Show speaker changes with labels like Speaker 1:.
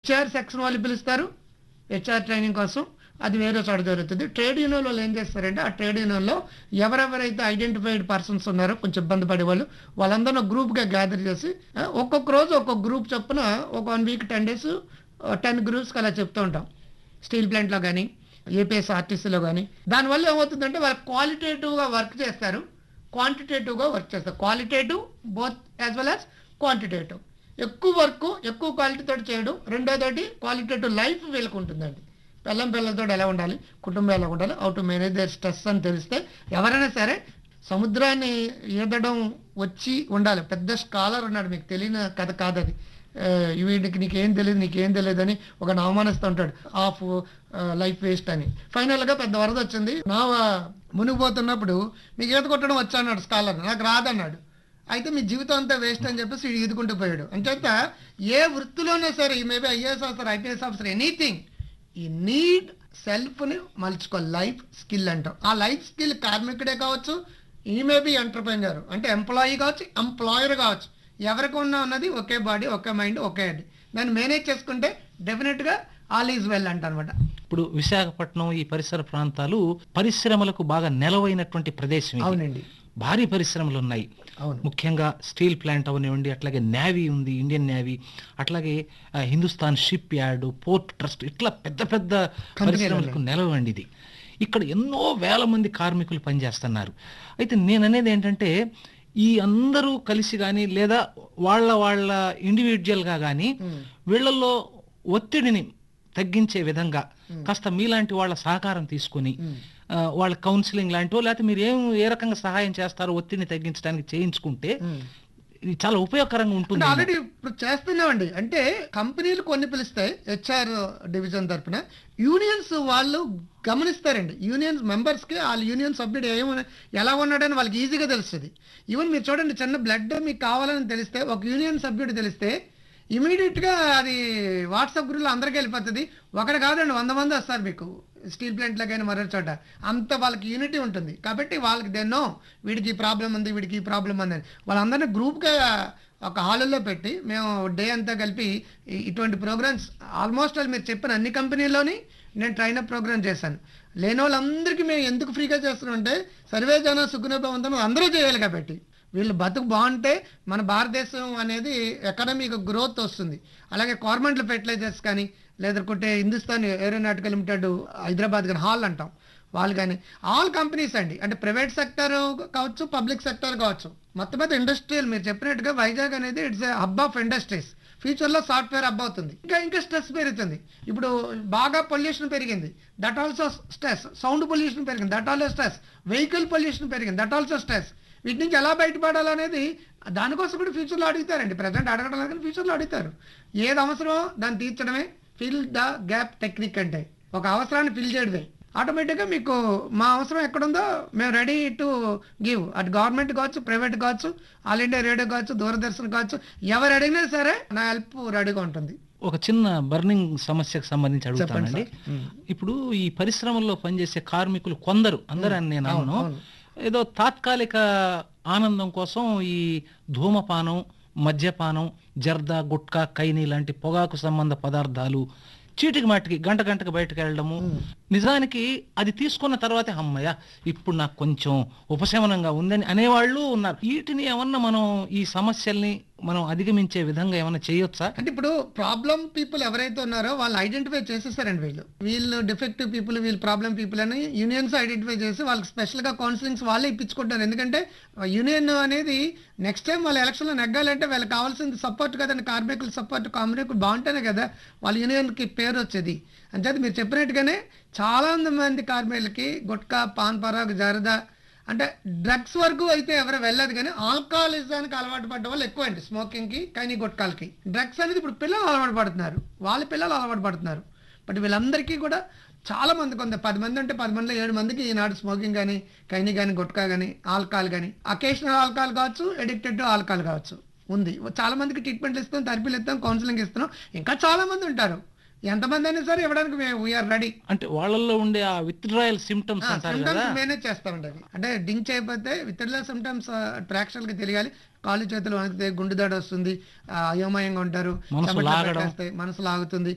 Speaker 1: HR section వాళ్ళు పిలుస్తారు HR training కోసం అది వేరే చోట జరుగుతుంది ట్రేడ్ యూనియన్ వాళ్ళు ఏం చేస్తారంటే ఆ ట్రేడ్ యూనియన్లో ఎవరెవరైతే ఐడెంటిఫైడ్ పర్సన్స్ ఉన్నారో కొంచెం ఇబ్బంది పడే వాళ్ళు వాళ్ళందరూ గ్రూప్గా గ్యాదర్ చేసి ఆ, ఒక్కొక్క రోజు ఒక్కొక్క గ్రూప్ చొప్పున ఒక one week ten days ten గ్రూప్స్కి అలా చెప్తూ ఉంటాం స్టీల్ ప్లాంట్లో కానీ ఏపీఎస్ ఆర్టీసీలో కానీ దానివల్ల ఏమవుతుందంటే వాళ్ళు క్వాలిటేటివ్గా వర్క్ చేస్తారు క్వాంటిటేటివ్గా వర్క్ చేస్తారు qualitative both as well as quantitative ఎక్కువ వర్క్ ఎక్కువ క్వాలిటీతో చేయడం రెండోదోటి క్వాలిటేటివ్ లైఫ్ వీళ్ళకు ఉంటుందండి పిల్లం పిల్లలతో ఎలా ఉండాలి కుటుంబం ఎలా ఉండాలి how to manage their stress అని తెలిస్తే ఎవరైనా సరే సముద్రాన్ని ఈదడం వచ్చి ఉండాలి పెద్ద స్కాలర్ ఉన్నాడు మీకు తెలియని కథ కాదది ఆ, వీడికి నీకేం తెలియదు నీకేం తెలియదు అని ఒక అవమానిస్తూ ఉంటాడు ఆఫ్ లైఫ్ వేస్ట్ అని ఫైనల్గా పెద్ద వరద వచ్చింది నా మునిగిపోతున్నప్పుడు మీకు ఈత కొట్టడం వచ్చా అన్నాడు స్కాలర్ నాకు రాదన్నాడు అయితే మీ జీవితం అంతా వేస్ట్ అని చెప్పేసి వీడు ఈదుకుంటూ పోయాడు అంచేత ఏ వృత్తిలోనే సరే ఈ maybe IAS officer IPS officer anything ఈ నీడ్ సెల్ఫ్ని మలుచుకో లైఫ్ స్కిల్ అంటాం ఆ లైఫ్ స్కిల్ కార్మికుడే కావచ్చు ఈ మేబీ ఎంటర్ప్రైనర్ అంటే ఎంప్లాయీ కావచ్చు ఎంప్లాయర్ కావచ్చు ఎవరికి ఉన్నా ఉన్నది ఒకే బాడీ ఒకే మైండ్ ఒకే హెడ్ దాన్ని మేనేజ్ చేసుకుంటే డెఫినెట్గా ఆల్ ఈజ్ వెల్ అంట అనమాట
Speaker 2: ఇప్పుడు విశాఖపట్నం ఈ పరిసర ప్రాంతాలు పరిశ్రమలకు బాగా నెలవైనటువంటి ప్రదేశం ఇది.
Speaker 1: అవునండి
Speaker 2: భారీ పరిశ్రమలు ఉన్నాయి
Speaker 1: అవును
Speaker 2: ముఖ్యంగా స్టీల్ ప్లాంట్ అవనివ్వండి అట్లాగే నేవీ ఉంది ఇండియన్ నేవీ అట్లాగే ఆ, Hindustan shipyard port trust ఇట్లా పెద్ద పెద్ద పరిశ్రమలకు నెలవండి ఇది ఇక్కడ ఎన్నో వేల మంది కార్మికులు పనిచేస్తున్నారు అయితే నేను అనేది ఏంటంటే ఈ అందరూ కలిసి కానీ లేదా వాళ్ళ వాళ్ళ ఇండివిజువల్గా కానీ వీళ్ళల్లో ఒత్తిడిని తగ్గించే విధంగా కాస్త మీలాంటి వాళ్ళ సహకారం తీసుకొని ఆ, వాళ్ళ కౌన్సిలింగ్ లాంటివో లేకపోతే మీరు ఏం ఏ రకంగా సహాయం చేస్తారో ఒత్తిడిని తగ్గించడానికి చేయించుకుంటే ఇది చాలా ఉపయోగకరంగా ఉంటుంది
Speaker 1: అంటే ఆల్రెడీ ఇప్పుడు చేస్తున్నామండి అంటే కంపెనీలు కొన్ని పిలుస్తాయి హెచ్ఆర్ డివిజన్ తరపున యూనియన్స్ వాళ్ళు గమనిస్తారండి యూనియన్స్ మెంబర్స్కి వాళ్ళ యూనియన్ సభ్యుడు ఏమో ఎలా ఉన్నాడని వాళ్ళకి ఈజీగా తెలుస్తుంది ఈవెన్ మీరు చూడండి చిన్న బ్లడ్ మీకు కావాలని తెలిస్తే ఒక యూనియన్ సభ్యుడు తెలిస్తే ఇమీడియట్గా అది వాట్సాప్ గ్రూప్లో అందరికీ వెళ్ళిపోతుంది ఒకటి కాదండి వంద మంది వస్తారు మీకు స్టీల్ ప్లాంట్లో కానీ మరో చోట అంత వాళ్ళకి యూనిటీ ఉంటుంది కాబట్టి వాళ్ళకి దెన్నో వీడికి ఈ ప్రాబ్లం ఉంది వీడికి ఈ ప్రాబ్లం ఉంది అని వాళ్ళందరినీ గ్రూప్గా ఒక హాల్లో పెట్టి మేము డే అంతా కలిపి ఈ- ఇటువంటి ప్రోగ్రామ్స్ ఆల్మోస్ట్ ఆల్ మీరు చెప్పిన అన్ని కంపెనీల్లోని నేను ట్రైనప్ ప్రోగ్రామ్ చేశాను లేని వాళ్ళందరికీ మేము ఎందుకు ఫ్రీగా చేస్తున్నామంటే సర్వే జన సుఖనోభవంతం అందరూ చేయాలి కాబట్టి వీళ్ళు బతుకు బాగుంటే మన భారతదేశం అనేది ఎకనామిక్ గ్రోత్ వస్తుంది అలాగే కార్మెంట్లు ఫెర్టిలైజర్స్ కానీ లేదంటే హిందుస్థాన్ ఏరోనాటికల్ లిమిటెడ్ హైదరాబాద్ కానీ హాల్ అంటాం వాళ్ళు కానీ ఆల్ కంపెనీస్ అండి అంటే ప్రైవేట్ సెక్టర్ కావచ్చు పబ్లిక్ సెక్టర్ కావచ్చు మొత్తం మీద ఇండస్ట్రియల్ మీరు చెప్పినట్టుగా వైజాగ్ అనేది it's a hub of industries ఫ్యూచర్లో సాఫ్ట్వేర్ హబ్ అవుతుంది ఇంకా ఇంకా స్ట్రెస్ పెరుగుతుంది ఇప్పుడు బాగా పొల్యూషన్ పెరిగింది that also stress sound pollution పెరిగింది that also stress vehicle pollution పెరిగింది దట్ ఆల్సో స్ట్రెస్ వీటి నుంచి ఎలా బయటపడాలనేది దానికోసం కూడా ఫ్యూచర్లో అడుగుతారండి ప్రజెంట్ అడగడం లేదు కానీ ఫ్యూచర్లో అడుగుతారు ఏది అవసరమో దాన్ని తీర్చడమే ఫిల్ ద గ్యాప్ టెక్నిక్ అంటే ఒక అవసరాన్ని ఫిల్ చేయడమే ఆటోమేటిక్గా మీకు మా అవసరం ఎక్కడుందో మేము రెడీ టు గివ్ అటు గవర్నమెంట్ కావచ్చు ప్రైవేట్ కావచ్చు ఆల్ ఇండియా రేడియో కావచ్చు దూరదర్శన్ కావచ్చు ఎవరు అడిగినా సరే నా హెల్ప్ రెడీగా ఉంటుంది
Speaker 2: ఒక చిన్న బర్నింగ్ సమస్యకు సంబంధించి అడుగుతానండి
Speaker 1: సార్.
Speaker 2: ఇప్పుడు ఈ పరిశ్రమల్లో పనిచేసే కార్మికులు కొందరు అందరూ అని నేను అన్నాను ఏదో తాత్కాలిక ఆనందం కోసం ఈ ధూమపానం మద్యపానం జర్దా గుట్కా కైని లాంటి పొగాకు సంబంధ పదార్థాలు చీటికి మాటికి గంట గంటకు బయటకు వెళ్ళడము నిజానికి అది తీసుకున్న తర్వాతే అమ్మయ్య ఇప్పుడు నాకు కొంచెం ఉపశమనంగా ఉందని అనేవాళ్ళు ఉన్నారు వీటిని ఏమన్నా మనం ఈ సమస్యల్ని మనం అధిగమించే విధంగా ఏమన్నా చేయొచ్చా
Speaker 1: అంటే ఇప్పుడు ప్రాబ్లం పీపుల్ ఎవరైతే ఉన్నారో వాళ్ళు ఐడెంటిఫై చేసేసారండి వీళ్ళు వీళ్ళు డిఫెక్టివ్ పీపుల్ వీళ్ళు ప్రాబ్లం పీపుల్ అని యూనియన్స్ ఐడెంటిఫై చేసి వాళ్ళకి స్పెషల్గా కౌన్సిలింగ్స్ వాళ్ళే ఇప్పించుకుంటారు ఎందుకంటే యూనియన్ అనేది నెక్స్ట్ టైం వాళ్ళ ఎలక్షన్లో నెగ్గాలంటే వాళ్ళకి కావాల్సింది సపోర్ట్ కదండి కార్మికుల సపోర్ట్ కార్మికులు బాగుంటేనే కదా వాళ్ళ యూనియన్కి పేరు వచ్చేది అంచేది మీరు చెప్పినట్టుగానే చాలా మంది కార్మికులకి గుట్కా పాన్ పరాగ్ జరదా అంటే డ్రగ్స్ వరకు అయితే ఎవరు వెళ్ళదు కానీ ఆల్కహాలిజానికి అలవాటు పడ్డ వాళ్ళు ఎక్కువ అండి స్మోకింగ్కి కానీ గుట్కాలకి డ్రగ్స్ అనేది ఇప్పుడు పిల్లలు అలవాటు పడుతున్నారు వాళ్ళ పిల్లలు అలవాటు పడుతున్నారు బట్ వీళ్ళందరికీ కూడా చాలా మంది కొంత పది మంది ఉంటే పది మందిలో ఏడు మందికి ఈనాడు స్మోకింగ్ కానీ కైని కానీ గుట్కా కానీ ఆల్కహాల్ కానీ అకేషనల్ ఆల్కహాల్ కావచ్చు ఎడిక్టెడ్ టు ఆల్కహాల్ కావచ్చు ఉంది చాలా మందికి ట్రీట్మెంట్ ఇస్తాం థెరపీలు ఇస్తాం కౌన్సిలింగ్ ఇస్తున్నాం ఇంకా చాలా మంది ఉంటారు ఎంతమంది అయినా సరే ఇవ్వడానికి వీఆర్ రెడీ
Speaker 2: అంటే వాళ్ళల్లో ఉండే ఆ విత్డ్రాయల్ సిమ్టమ్స్ అంటారు కదా
Speaker 1: సిమ్టమ్స్ మేనేజ్ చేస్తామండి అవి అంటే డింక్ చేయకపోతే వితర్ల సిమ్టమ్స్ ప్రేక్షకులకి తెలియాలి కాళ్ళు చేతులు వణికితే గుండె దడ వస్తుంది ఆ, అయోమయంగా ఉంటారు
Speaker 2: మనసు
Speaker 1: చెమటలు
Speaker 2: లాగడం.
Speaker 1: పట్టేస్తాయి, మనసు లాగుతుంది